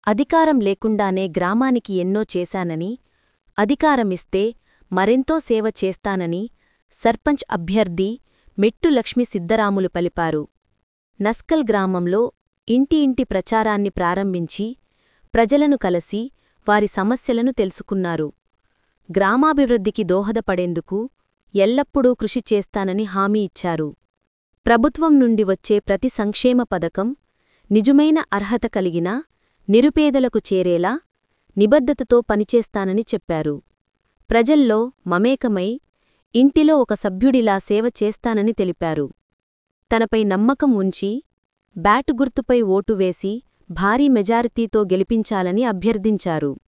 అధికారం లేకుండానే గ్రామానికి ఎన్నో చేశానని అధికారమిస్తే మరెంతో సేవ చేస్తానని సర్పంచ్ అభ్యర్థి మెట్టు లక్ష్మి సిద్ధరాములు పలిపారు నస్కల్ గ్రామంలో ఇంటి ఇంటి ప్రచారాన్ని ప్రారంభించి ప్రజలను కలసి వారి సమస్యలను తెలుసుకున్నారు గ్రామాభివృద్ధికి దోహదపడేందుకు ఎల్లప్పుడూ కృషి చేస్తానని హామీ ఇచ్చారు ప్రభుత్వం నుండి వచ్చే ప్రతి సంక్షేమ పథకం నిజమైన అర్హత కలిగిన నిరుపేదలకు చేరేలా నిబద్ధతతో పనిచేస్తానని చెప్పారు ప్రజల్లో మమేకమై ఇంటిలో ఒక సభ్యుడిలా సేవ చేస్తానని తెలిపారు తనపై నమ్మకం ఉంచి బ్యాటు గుర్తుపై ఓటు వేసి భారీ మెజారిటీతో గెలిపించాలని అభ్యర్థించారు